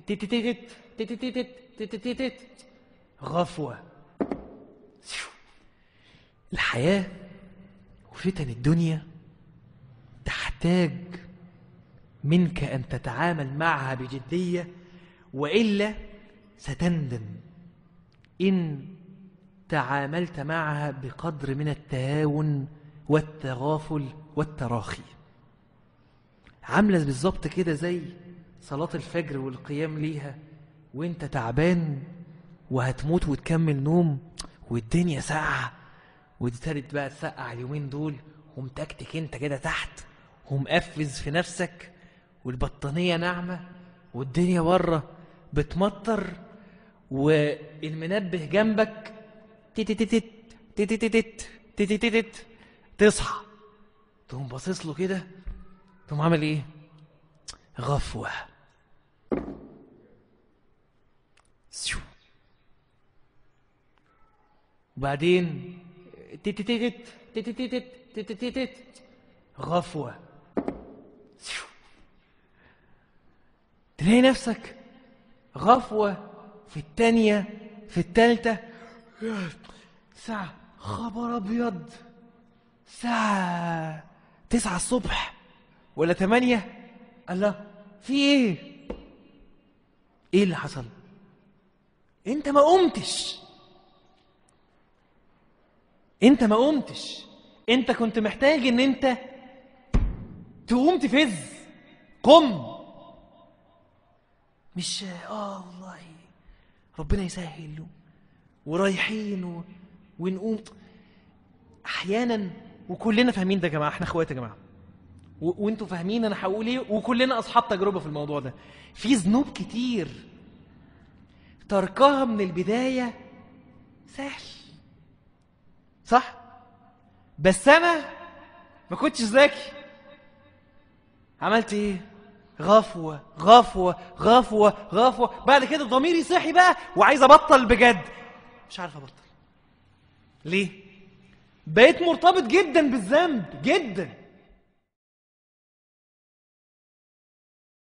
تتتتت تتتتت تتتتت غفوة الحياة وفتن الدنيا تحتاج منك أن تتعامل معها بجدية وإلا ستندم إن تعاملت معها بقدر من التهاون والتغافل والتراخي عاملة بالظبط كده زي صلاة الفجر والقيام ليها وانت تعبان وهتموت وتكمل نوم والدنيا ساقعة وابتدت بقى تسقع اليومين دول ومتكتك انت كده تحت ومقفز في نفسك والبطانية ناعمة والدنيا بره بتمطر والمنبه جنبك تتتتت تتتتت تتتتت تصحى تقوم باصص له كده تقوم عامل ايه غفوة سيو. وبعدين تتتتت تتتتت تتتتت غفوة سيو. تلاقي نفسك غفوة في التانية في التالتة ساعة خبر أبيض ساعة تسعة الصبح ولا تمانية الله في ايه ايه اللي حصل انت ما قمتش انت ما قمتش انت كنت محتاج ان انت تقوم تفز قم مش اه والله ربنا يسهل له ورايحين و... ونقوم احيانا وكلنا فاهمين ده يا جماعه احنا اخوات يا جماعه و... وانتوا فاهمين انا هقول ايه وكلنا اصحاب تجربه في الموضوع ده في ذنوب كتير تركها من البدايه سهل صح بس انا ما كنتش ذكي عملت ايه غفوة غفوة غفوة غفوة بعد كده ضميري صحي بقى وعايز ابطل بجد مش عارف ابطل ليه بقيت مرتبط جدا بالذنب جدا